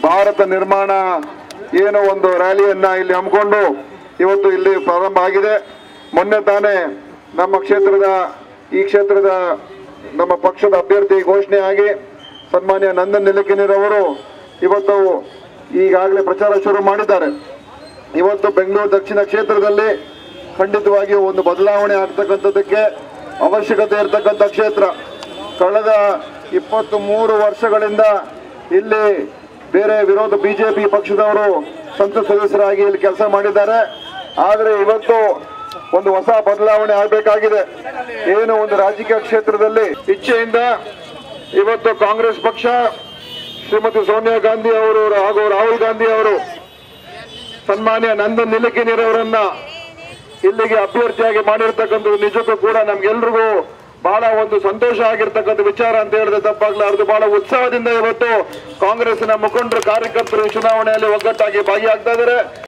ಭಾರತ ನಿರ್ಮಾಣ ಏನೋ ಒಂದು ರ್ಯಾಲಿಯನ್ನ ಇಲ್ಲಿ ಹಮ್ಮಿಕೊಂಡು ಇವತ್ತು ಇಲ್ಲಿ ಪ್ರಾರಂಭ ಆಗಿದೆ ಮೊನ್ನೆ ತಾನೇ ನಮ್ಮ ಕ್ಷೇತ್ರದ ಈ ಕ್ಷೇತ್ರದ ನಮ್ಮ ಪಕ್ಷದ ಅಭ್ಯರ್ಥಿ ಘೋಷಣೆ ಆಗಿ ಸನ್ಮಾನ್ಯ ನಂದನ್ ನಿಲಕಿನಿರವರು ಇವತ್ತು ಈಗಾಗಲೇ ಪ್ರಚಾರ ಶುರು ಮಾಡಿದ್ದಾರೆ ಇವತ್ತು ಬೆಂಗಳೂರು ದಕ್ಷಿಣ ಕ್ಷೇತ್ರದಲ್ಲಿ ಖಂಡಿತವಾಗಿಯೂ ಒಂದು ಬದಲಾವಣೆ ಆಗ್ತಕ್ಕಂಥದ್ದಕ್ಕೆ ಅವಶ್ಯಕತೆ ಇರತಕ್ಕಂಥ ಕ್ಷೇತ್ರ ಕಳೆದ ಇಪ್ಪತ್ತು ಮೂರು ವರ್ಷಗಳಿಂದ ಇಲ್ಲಿ ಬೇರೆ ವಿರೋಧ ಬಿಜೆಪಿ ಪಕ್ಷದವರು ಸಂಸತ್ ಸದಸ್ಯರಾಗಿ ಇಲ್ಲಿ ಕೆಲಸ ಮಾಡಿದ್ದಾರೆ ಆದರೆ ಇವತ್ತು ಒಂದು ಹೊಸ ಬದಲಾವಣೆ ಆಗಬೇಕಾಗಿದೆ ಏನು ಒಂದು ರಾಜಕೀಯ ಕ್ಷೇತ್ರದಲ್ಲಿ ಇಚ್ಛೆಯಿಂದ ಇವತ್ತು ಕಾಂಗ್ರೆಸ್ ಪಕ್ಷ ಶ್ರೀಮತಿ ಸೋನಿಯಾ ಗಾಂಧಿ ಅವರು ಹಾಗೂ ರಾಹುಲ್ ಗಾಂಧಿ ಅವರು ಸನ್ಮಾನ್ಯ ನಂದನ್ ನಿಲಕಿನಿರವರನ್ನ ಇಲ್ಲಿಗೆ ಅಭ್ಯರ್ಥಿಯಾಗಿ ಮಾಡಿರ್ತಕ್ಕಂಥದ್ದು ನಿಜಕ್ಕೂ ಕೂಡ ನಮ್ಗೆಲ್ರಿಗೂ ಬಹಳ ಒಂದು ಸಂತೋಷ ಆಗಿರ್ತಕ್ಕಂಥ ವಿಚಾರ ಅಂತ ಹೇಳಿದ್ರೆ ತಪ್ಪಾಗ್ಲಾರ್ದು ಬಹಳ ಉತ್ಸಾಹದಿಂದ ಇವತ್ತು ಕಾಂಗ್ರೆಸ್ನ ಮುಖಂಡರು ಕಾರ್ಯಕರ್ತರು ಈ ಚುನಾವಣೆಯಲ್ಲಿ ಒಗ್ಗಟ್ಟಾಗಿ ಭಾಗಿಯಾಗ್ತಾ ಇದ್ದಾರೆ